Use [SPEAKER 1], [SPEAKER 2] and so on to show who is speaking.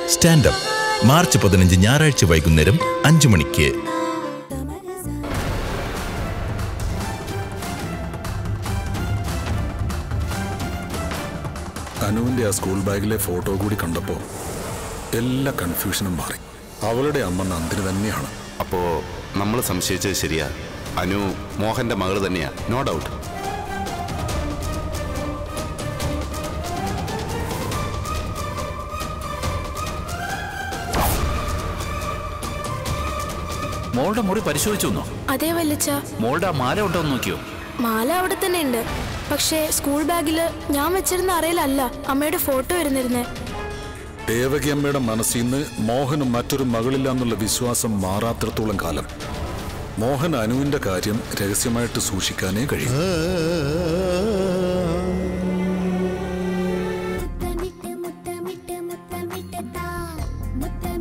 [SPEAKER 1] standup March പതിനഞ്ച് ഞായറാഴ്ച വൈകുന്നേരം അഞ്ചു മണിക്ക്
[SPEAKER 2] അനുവിന്റെ ആ സ്കൂൾ ബാഗിലെ ഫോട്ടോ കൂടി കണ്ടപ്പോൾ എല്ലാ കൺഫ്യൂഷനും മാറി അവളുടെ അമ്മ നന്ദിനി തന്നെയാണ്
[SPEAKER 3] അപ്പോ നമ്മൾ സംശയിച്ചത് ശരിയാ അനു മോഹന്റെ മകൾ തന്നെയാ നോ ഡൗട്ട്
[SPEAKER 4] മോളുടെ മുറി പരിശോധിച്ചു എന്നോ
[SPEAKER 5] അതേ വല്ലിച്ച
[SPEAKER 4] മോളുടെ ആ മാല ഉണ്ടോ എന്ന് നോക്കിയോ
[SPEAKER 5] മാല അവിടെ തന്നെ ഉണ്ട് പക്ഷേ സ്കൂൾ ബാഗില് ഞാൻ വെച്ചിരുന്ന അറയിലല്ല അമ്മയുടെ ഫോട്ടോ വരുന്നിരുന്നേ
[SPEAKER 2] ദേവകി അമ്മയുടെ മനസ്സിൽ നിന്ന് മോഹന് മറ്റൊരു മകളില്ല എന്നുള്ള വിശ്വാസം മാറാത്തിടത്തോളം കാലം മോഹൻ അനുവിന്റെ കാര്യം രഹസ്യമായിട്ട് സൂക്ഷിക്കാനേ കഴിയും
[SPEAKER 6] മുത്തമിട്ട് മുത്തമിട്ട് മുത്തമിട്ട് താ മുത്ത